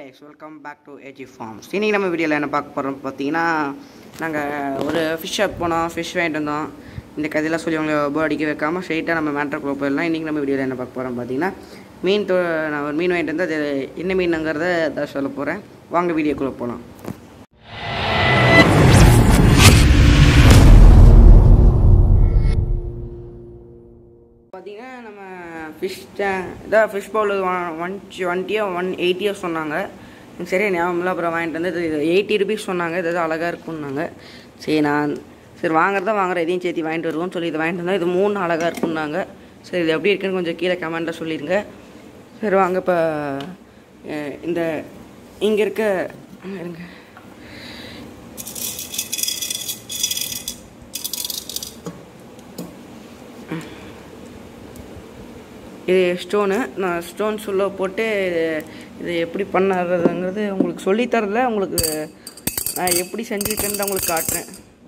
guys welcome back to AG Farms இன்றைக்கி நம்ம வீடியோவில் என்ன பார்க்க போகிறோம் பார்த்தீங்கன்னா நாங்கள் ஒரு ஃபிஷ் ஷாப் போனோம் ஃபிஷ் வாங்கிட்டு வந்தோம் இந்த கதையெல்லாம் சொல்லி அவங்கள போர் அடிக்க வைக்காமல் ஸ்ட்ரைட்டாக நம்ம மேட்ருக்குள்ளே போயிடலாம் இன்றைக்கி நம்ம வீடியோவில் என்ன பார்க்க போகிறோம் பார்த்தீங்கன்னா மீன் தொ நான் ஒரு மீன் வாங்கிட்டு வந்து அது என்ன மீனுங்கிறத தான் சொல்ல போகிறேன் வாங்க வீடியோக்குள்ளே போகலாம் பார்த்தீங்கன்னா நம்ம ஃபிஷ் இதான் ஃபிஷ் பவுல் ஒன் டுவெண்ட்டியோ ஒன் எயிட்டியோ சொன்னாங்க எனக்கு சரியா ஞாபகம் இல்லை அப்புறம் வாங்கிட்டு வந்து இது எயிட்டி ருபீஸ் சொன்னாங்க இது எதாவது அழகாக இருக்கும்னாங்க சரி நான் சரி வாங்குறதா வாங்குற எதையும் சேர்த்து வாங்கிட்டு வருவோம்னு சொல்லி இது வாங்கிட்டு வந்தோம் இது மூணு அழகாக இருக்கும்னாங்க சரி இது எப்படி இருக்குன்னு கொஞ்சம் கீழே கமெண்ட்டில் சொல்லிடுங்க சரி வாங்க இப்போ இந்த இங்கே இருக்க இருங்க இது ஸ்டோனு நான் ஸ்டோன்ஸ் உள்ள போட்டு இது- இது எப்படி பண்ணுறதுங்கிறது உங்களுக்கு சொல்லித்தரல உங்களுக்கு நான் எப்படி செஞ்சுருக்கேன்னு உங்களுக்கு காட்டுறேன்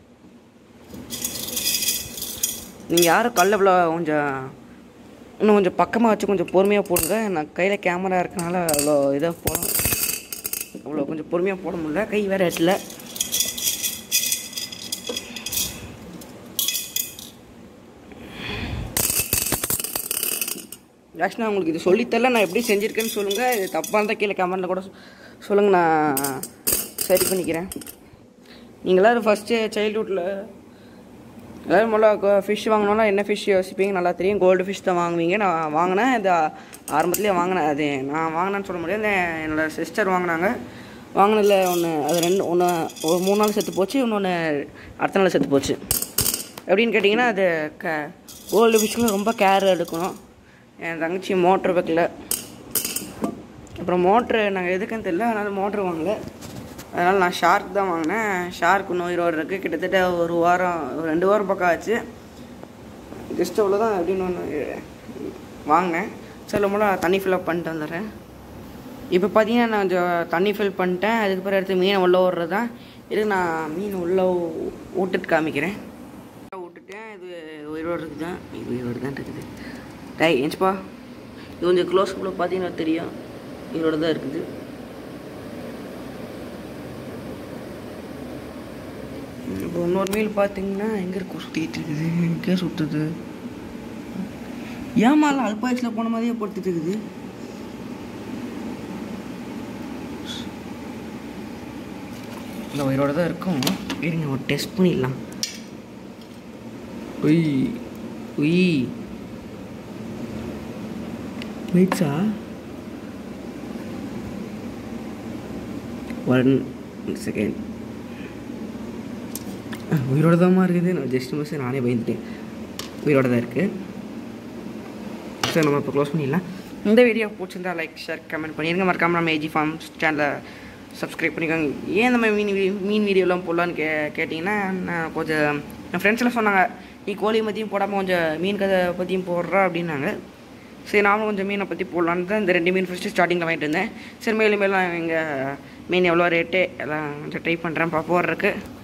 நீங்கள் யாரும் கல்ல கொஞ்சம் இன்னும் கொஞ்சம் பக்கமாக வச்சு கொஞ்சம் பொறுமையாக போடுங்க நான் கையில் கேமரா இருக்கனால அவ்வளோ இதாக போட அவ்வளோ கொஞ்சம் பொறுமையாக போட முடியல கை வேறு எட்டல ஆக்சுவலாக உங்களுக்கு இது சொல்லித்தரல நான் எப்படி செஞ்சுருக்கேன்னு சொல்லுங்கள் இது தப்பாக இருந்தால் கீழே கமெண்ட்டில் கூட சொல்லுங்கள் நான் சரி பண்ணிக்கிறேன் நீங்கள் எல்லோரும் ஃபஸ்ட்டு சைல்ட்ஹுட்டில் எல்லோரும் முதல்ல ஃபிஷ் வாங்கினோன்னா என்ன ஃபிஷ் யோசிப்பீங்க நல்லா தெரியும் கோல்டு ஃபிஷ் தான் வாங்குவீங்க நான் வாங்கினேன் இது ஆரம்பத்துலேயே வாங்கினேன் அது நான் வாங்கினேன்னு சொல்ல முடியாது என்னோடய சிஸ்டர் வாங்கினாங்க வாங்கினதில் ஒன்று அது ரெண்டு ஒன்று ஒரு மூணு நாள் செத்து போச்சு இன்னொன்று அடுத்த நாள் செத்து போச்சு எப்படின்னு கேட்டிங்கன்னா அது க கோல்டு ஃபிஷ்க்கு ரொம்ப கேர் எடுக்கணும் என் தங்கச்சி மோட்ரு வைக்கல அப்புறம் மோட்ரு நாங்கள் எதுக்குன்னு தெரியல அதனால் மோட்ரு வாங்கல அதனால் நான் ஷார்க் தான் வாங்கினேன் ஷார்க் இன்னும் உயிரோடு இருக்குது கிட்டத்தட்ட ஒரு வாரம் ஒரு ரெண்டு வாரம் பக்கம் ஆச்சு ஜஸ்ட் அவ்வளோதான் அப்படின்னு ஒன்று வாங்கினேன் சில மூலம் தண்ணி ஃபில்அப் பண்ணிட்டு வந்துடுறேன் இப்போ பார்த்தீங்கன்னா நான் கொஞ்சம் தண்ணி ஃபில் பண்ணிட்டேன் அதுக்கப்புறம் எடுத்து மீனை உள்ளே விட்றது தான் இது நான் மீன் உள்ளே விட்டுட்டு காமிக்கிறேன் விட்டுட்டேன் இது உயிரோடு இருக்குது தான் இது உயிரோடு தான் இருக்குது டை ஏன்ச்சுப்பா இது கொஞ்சம் க்ளோஸ் அப்பில் பார்த்தீங்கன்னா தெரியும் உயிரோடு தான் இருக்குது இப்போ இன்னொரு மீல் பார்த்தீங்கன்னா எங்கே இருக்கும் சுற்றிட்டு இருக்குது எங்கே சுற்றுது ஏமால அல்பாயசில் போன மாதிரியே படுத்துட்டு இருக்குது இந்த உயிரோட தான் இருக்கும் இருங்க ஒரு டெஸ்ட் பண்ணிடலாம் உய் உய் வெயிட்ஸா ஒன் செகண்ட் உயிரோட தான் இருக்குது நான் ஜஸ்ட் மிஸ் நானே பயந்துட்டேன் உயிரோட தான் இருக்குது சரி நம்ம இப்போ க்ளோஸ் பண்ணிடலாம் இந்த வீடியோ பிடிச்சிருந்தா லைக் ஷேர் கமெண்ட் பண்ணிடுங்க மறக்காமல் நம்ம ஏஜி ஃபார்ம்ஸ் சேனலை சப்ஸ்கிரைப் பண்ணிக்கோங்க ஏன் நம்ம மீன் வீ- மீன் வீடியோலாம் போடலான்னு கே கேட்டிங்கன்னா நான் கொஞ்சம் என் ஃப்ரெண்ட்ஸ்லாம் சொன்னாங்க நீ கோழி பற்றியும் போடாமல் கொஞ்சம் மீன் கதை பற்றியும் போடுறா அப்படின்னாங்க சரி நானும் கொஞ்சம் மீனை பற்றி போடலான்னு தான் இந்த ரெண்டு மீன் ஃபஸ்ட்டு ஸ்டார்டிங்கில் வாங்கிட்டு இருந்தேன் சரி மேலும் மேலும் எங்கள் மீன் எவ்வளோ ரேட்டு எல்லாம் கொஞ்சம் ட்ரை பண்ணுறேன் பா போடுறதுக்கு